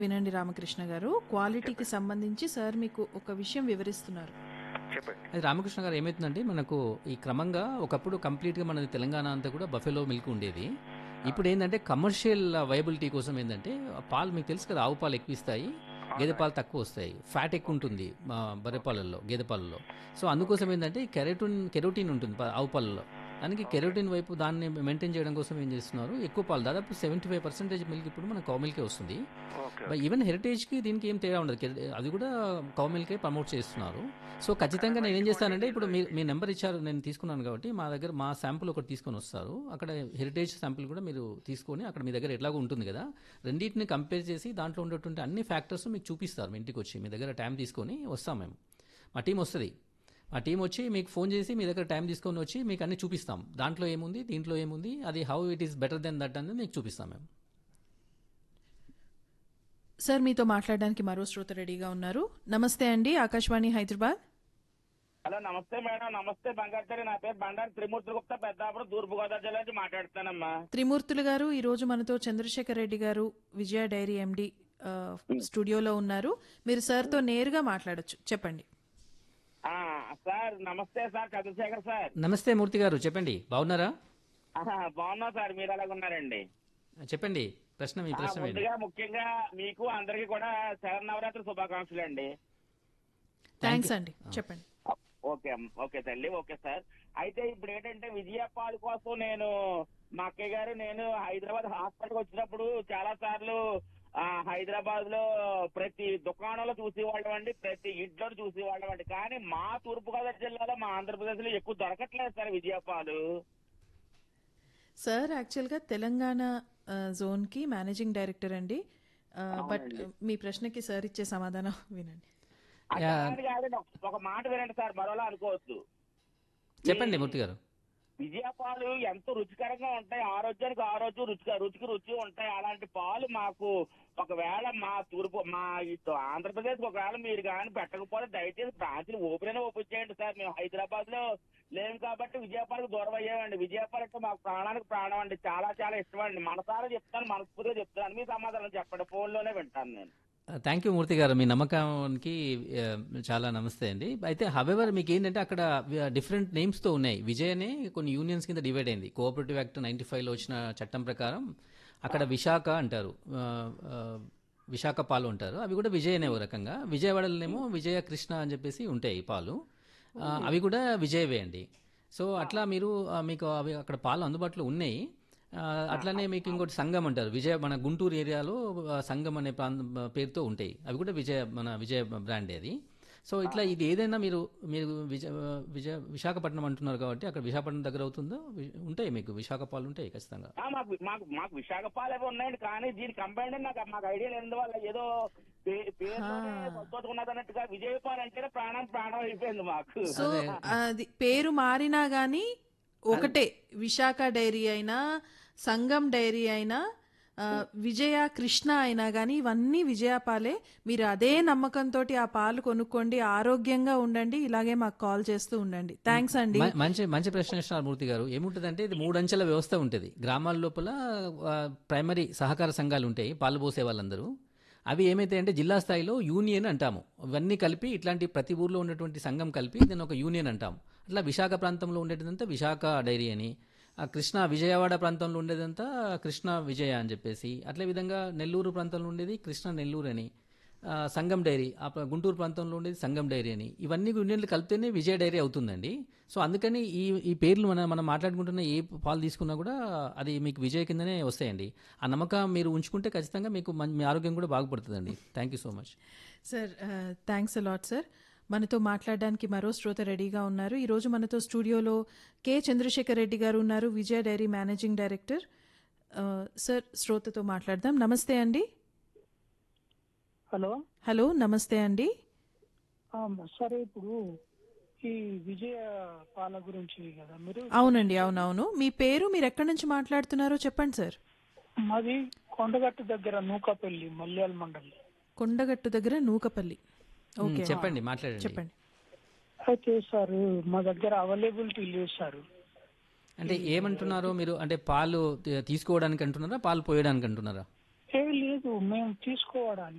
వినండి రామకృష్ణ గారు క్వాలిటీకి సంబంధించి సార్ మీకు ఒక విషయం వివరిస్తున్నారు చెప్పండి అది రామకృష్ణ గారు ఏమవుతుందంటే మనకు ఈ క్రమంగా ఒకప్పుడు కంప్లీట్గా మనది తెలంగాణ అంతా కూడా బఫెలో మిల్క్ ఉండేది ఇప్పుడు ఏంటంటే కమర్షియల్ వైబిలిటీ కోసం ఏంటంటే ఆ పాలు మీకు తెలుసు కదా ఆవు పాలు ఎక్కువ ఇస్తాయి గేదె పాలు తక్కువ వస్తాయి ఫ్యాట్ ఎక్కువ ఉంటుంది మా బర్రె పాలల్లో గేదె పాలల్లో సో అందుకోసం ఏంటంటే కెరోటిన్ కెరోటిన్ ఉంటుంది ప- ఆవు పాలలో దానికి కెరోటిన్ వైపు దాన్ని మెయింటైన్ చేయడం కోసం ఏం చేస్తున్నారు ఎక్కువ పాలు దాదాపు సెవెంటీ ఫైవ్ పర్సెంటేజ్ మిల్క్ ఇప్పుడు మన కౌ మిల్కే వస్తుంది ఓకే బట్ ఈవెన్ హెరిటేజ్కి దీనికి ఏం తేడా ఉండదు కె- అది కూడా కౌ మిల్కే ప్రమోట్ చేస్తున్నారు సో ఖచ్చితంగా నేను ఏం చేస్తానంటే ఇప్పుడు మీ మీ నెంబర్ ఇచ్చారు నేను తీసుకున్నాను కాబట్టి మా దగ్గర మా శాంపుల్ ఒకటి తీసుకొని వస్తారు అక్కడ హెరిటేజ్ శాంపుల్ కూడా మీరు తీసుకొని అక్కడ మీ దగ్గర ఎట్లాగో ఉంటుంది కదా రెండింటిని కంపేర్ చేసి దాంట్లో ఉండేటువంటి అన్ని ఫ్యాక్టర్స్ మీకు చూపిస్తారు మీ ఇంటికి వచ్చి మీ దగ్గర టైం తీసుకొని వస్తాం మేము మా టీం వస్తుంది మా టీం వచ్చి మీకు ఫోన్ చేసి మీ దగ్గర టైం తీసుకొని వచ్చి మీకు అన్ని చూపిస్తాం దాంట్లో ఏముంది దీంట్లో ఏముంది అది how it is better then that అనేది మీకు చూపిస్తాం మేము సార్ మీతో మాట్లాడడానికి మరో శ్రోత రెడీగా ఉన్నారు నమస్తే అండి ఆకాశవాణి హైదరాబాద్ హలో నమస్తే మేడం నమస్తే బంగారు నా పేరు బండారు త్రిమూర్తి గుప్తా పెద్దాపురం తూర్పు గోదావరి జిల్లా నుంచి మాట్లాడుతానమ్మా త్రిమూర్తులు గారు ఈ రోజు మనతో చంద్రశేఖర్ రెడ్డి గారు విజయ డైరీ ఎండి స్టూడియోలో ఉన్నారు మీరు సార్తో నేరుగా మాట్లాడొచ్చు చెప్పండి ఆ, సార్ నమస్తే సార్ చంద్రశేఖర్ సార్ నమస్తే మూర్తి గారు చెప్పండి బాగున్నారా ఆహా, బాగున్నా సార్ మీరు ఎలాగ ఉన్నారండి చెప్పండి ప్రశ్న మీ ఆ, ప్రశ్న ఏంటి ముందుగా ముఖ్యంగా మీకు అందరికి కూడా శరన్నవరాత్రి శుభాకాంక్షలు అండి థ్యాంక్స్ అండి చెప్పండి ఓకే అమ్మ. ఓకే తల్లి ఓకే సార్ అయితే ఇప్పుడు ఏంటంటే విజయపాల్ కోసం నేను మా అక్కయ్య గారు నేను హైదరాబాద్ హాస్పిటల్ వచ్చినప్పుడు చాలా సార్లు ఆ, హైదరాబాద్ లో ప్రతి దుకాణంలో చూసేవాళ్ళం అండి ప్రతి ఇంట్లో చూసేవాళ్ళం అండి కానీ మా తూర్పుగోదావరి జిల్లాలో మా ఆంధ్రప్రదేశ్ లో ఎక్కువ దొరకట్లేదు సార్ విజయపాలు సార్ యాక్చువల్గా తెలంగాణ ఆ, జోన్కి మేనేజింగ్ డైరెక్టర్ అండి ఆ, బట్ మీ ప్రశ్నకి సార్ ఇచ్చే సమాధానం వినండి అది యా. కాదు కాదండి. ఒక- ఒక మాట వినండి సార్ మరోలా అనుకోవద్దు చెప్పండి మూర్తి గారు విజయ పాలు ఎంతో రుచికరంగా ఉంటాయి ఆరోగ్యానికి ఆరోగ్యం రుచిగా రుచికి రుచి ఉంటాయి అలాంటి పాలు మాకు ఒకవేళ మా తూర్పు మా ఇటు ఆంధ్రప్రదేశ్ ఒకవేళ మీరు కానీ పెట్టకపోతే దయచేసి బ్రాంచ్లు ఓపెన్ అయినా ఓపెన్ చేయండి సార్ మేము హైదరాబాద్ లో లేము కాబట్టి విజయపాలకు దూరం అయ్యామండి విజయపాల అంటే మాకు ప్రాణానికి ప్రాణం అండి చాలా చాలా ఇష్టం అండి మనసారా చెప్తాను మనస్ఫూర్తిగా చెప్తాను మీ సమాధానం చెప్పండి ఫోన్ లోనే వింటాను నేను థ్యాంక్ యూ మూర్తి గారు మీ నమ్మకానికి ఆ, చాలా నమస్తే అండి అయితే హవెవర్ మీకు ఏంటంటే అక్కడ డిఫరెంట్ నేమ్స్తో ఉన్నాయి విజయ్ అనే కొన్ని యూనియన్స్ కింద డివైడ్ అయింది కోఆపరేటివ్ యాక్ట్ నైన్టీ ఫైవ్లో వచ్చిన చట్టం ప్రకారం అక్కడ విశాఖ అంటారు ఆ, ఆ, విశాఖ పాలు అంటారు అవి కూడా విజయ్ అనే ఒక రకంగా విజయవాడలోనేమో విజయ కృష్ణ అని చెప్పేసి ఉంటాయి ఈ పాలు ఆ, అవి కూడా విజయవే అండి సో అట్లా మీరు ఆ, మీకు అవి అక్కడ పాలు అందుబాటులో ఉన్నాయి ఆ, అట్లానే మీకు ఇంకోటి సంఘం అంటారు విజయ మన గుంటూరు ఏరియాలో ఆ, సంఘం అనే ప్రాంతం పేరుతో ఉంటాయి అవి కూడా విజయ మన విజయ బ్రాండ్ అది సో ఇట్లా ఇది ఏదైనా మీరు మీరు విజయ విజయ విశాఖపట్నం అంటున్నారు కాబట్టి అక్కడ విశాఖపట్నం దగ్గర అవుతుందో వి- ఉంటాయి మీకు విశాఖ పాలు ఉంటాయి ఖచ్చితంగా ఆ, మాకు మాకు మాకు విశాఖ పాలు ఏవో ఉన్నాయండి కానీ దీని కంబైండ్ నాకు మాకు ఐడియా లేని వల్ల ఏదో పే- పేరులోనే సంతోషం ఉన్నది అన్నట్టుగా విజయపాల్ అంటేనే ప్రాణం ప్రాణం అయిపోయింది మాకు సో అది పేరు మారినా గానీ ఒకటే విశాఖ డైరీ అయినా సంగం డైరీ అయినా ఆ, విజయ కృష్ణ అయినా కానీ ఇవన్నీ విజయ పాలే మీరు అదే నమ్మకంతో ఆ పాలు కొనుక్కోండి ఆరోగ్యంగా ఉండండి ఇలాగే మాకు కాల్ చేస్తూ ఉండండి థ్యాంక్స్ అండి మ- మంచి మంచి ప్రశ్న ఇస్తున్నారు మూర్తి గారు ఏముంటుందంటే ఇది మూడంచెల వ్యవస్థ ఉంటుంది గ్రామాల లోపల ఆ, ప్రైమరీ సహకార సంఘాలు ఉంటాయి పాలు పోసే వాళ్ళందరూ అవి ఏమైతే అంటే జిల్లా స్థాయిలో యూనియన్ అంటాము ఇవన్నీ కలిపి ఇట్లాంటి ప్రతి ఊర్లో ఉన్నటువంటి సంఘం కలిపి దీన్ని ఒక యూనియన్ అంటాం అట్లా విశాఖ ప్రాంతంలో ఉండేదంతా విశాఖ డైరీ అని ఆ కృష్ణ విజయవాడ ప్రాంతంలో ఉండేదంతా కృష్ణ విజయ అని చెప్పేసి అట్లే విధంగా నెల్లూరు ప్రాంతంలో ఉండేది కృష్ణ నెల్లూరు అని ఆ, సంగం డైరీ ఆ ప్ర- గుంటూరు ప్రాంతంలో ఉండేది సంగం డైరీ అని ఇవన్నీ యూనియన్లు కలిపితేనే విజయ డైరీ అవుతుందండి సో అందుకని ఈ ఈ పేర్లు మనం మనం మాట్లాడుకుంటున్న ఏ పాలు తీసుకున్నా కూడా అది మీకు విజయ కిందనే వస్తాయండి ఆ నమ్మకం మీరు ఉంచుకుంటే ఖచ్చితంగా మీకు మం- మీ ఆరోగ్యం కూడా బాగుపడుతుందండి thank you so much sir thanks a lot sir మనతో మాట్లాడడానికి మరో శ్రోత రెడీగా ఉన్నారు ఈరోజు మనతో స్టూడియోలో కె చంద్రశేఖర్ రెడ్డి గారు ఉన్నారు విజయ డైరీ మేనేజింగ్ డైరెక్టర్ ఆ, సార్ శ్రోతతో మాట్లాడదాం నమస్తే అండి హలో హలో నమస్తే అండి ఆ, సరే ఇప్పుడు ఈ విజయ పాల గురించి కదా మీరు అవునండి అవునవును మీ పేరు మీరు ఎక్కడి నుంచి మాట్లాడుతున్నారో చెప్పండి సార్ మాది కొండగట్టు దగ్గర నూకపల్లి మల్యాల మండలి కొండగట్టు దగ్గర నూకపల్లి ఓకే చెప్పండి మాట్లాడండి చెప్పండి అయితే సార్ మా దగ్గర అవైలబిలిటీ లేదు సార్ అంటే ఏమంటున్నారు మీరు అంటే పాలు తీ- తీసుకోవడానికి అంటున్నారా పాలు పోయడానికి అంటున్నారా ఏ లేదు మేము తీసుకోవడానికి